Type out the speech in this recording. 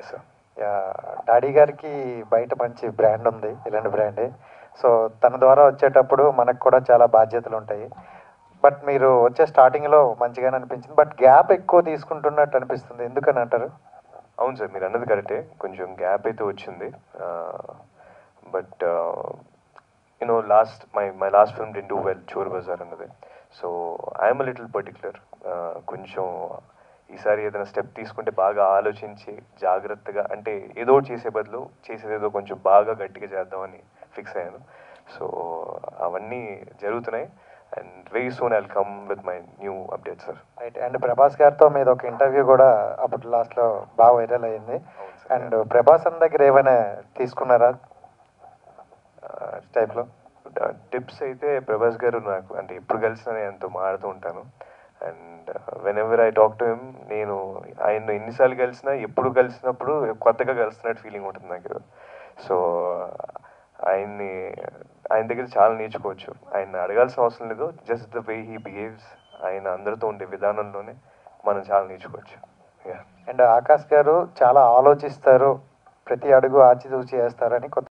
Yes sir yeah, daddy గారికి బయట మంచి బ్రాండ్ ఉంది ఇలాంటి బ్రాండే సో తన ద్వారా వచ్చేటప్పుడు మనకు కూడా చాలా బాధ్యతలు ఉంటాయి బట్ మీరు వచ్చే స్టార్టింగ్లో మంచిగానే అనిపించింది బట్ గ్యాప్ ఎక్కువ తీసుకుంటున్నట్టు అనిపిస్తుంది ఎందుకని అంటారు అవును సార్ మీరు అన్నది కరెక్టే కొంచెం గ్యాప్ అయితే వచ్చింది but you know last my my last film did do well Chor Bazaar అన్నది సో ఐఎమ్ లిటిల్ పర్టికులర్ కొంచెం ఈసారి ఏదైనా స్టెప్ తీసుకుంటే బాగా ఆలోచించి జాగ్రత్తగా అంటే ఏదో ఒకటి చేసే బదులు చేసేది ఏదో కొంచెం బాగా గట్టిగా చేద్దామని ఫిక్స్ అయ్యాను సో అవన్నీ జరుగుతున్నాయి and very soon I come with my new update sir right and Prabhas గారితో మీద ఒక ఇంటర్వ్యూ కూడా అప్పుడు లాస్ట్లో బాగా వైరల్ అయ్యింది అవును సార్. అండ్ ప్రభాస్ అన్న దగ్గర ఏమైనా తీసుకున్నారా టైప్లో టిప్స్ అయితే ప్రభాస్ గారు నాకు అంటే ఎప్పుడు కలిసినా నేను ఎంతో మాడుతూ ఉంటాను and whenever I talk to him నేను ఆయన ఎన్నిసార్లు కలిసినా ఎప్పుడు కలిసినప్పుడు కొత్తగా కలుస్తున్నట్టు ఫీలింగ్ ఉంటుంది నాకు సో ఆయన్ని ఆయన దగ్గర చాలా నేర్చుకోవచ్చు ఆయన అడగాల్సిన అవసరం లేదు just the way he behaves ఆయన అందరితో ఉండే విధానంలోనే మనం చాలా నేర్చుకోవచ్చు యా అండ్ ఆకాష్ గారు చాలా ఆలోచిస్తారు ప్రతి అడుగు ఆచితూచి వేస్తారని కొత్త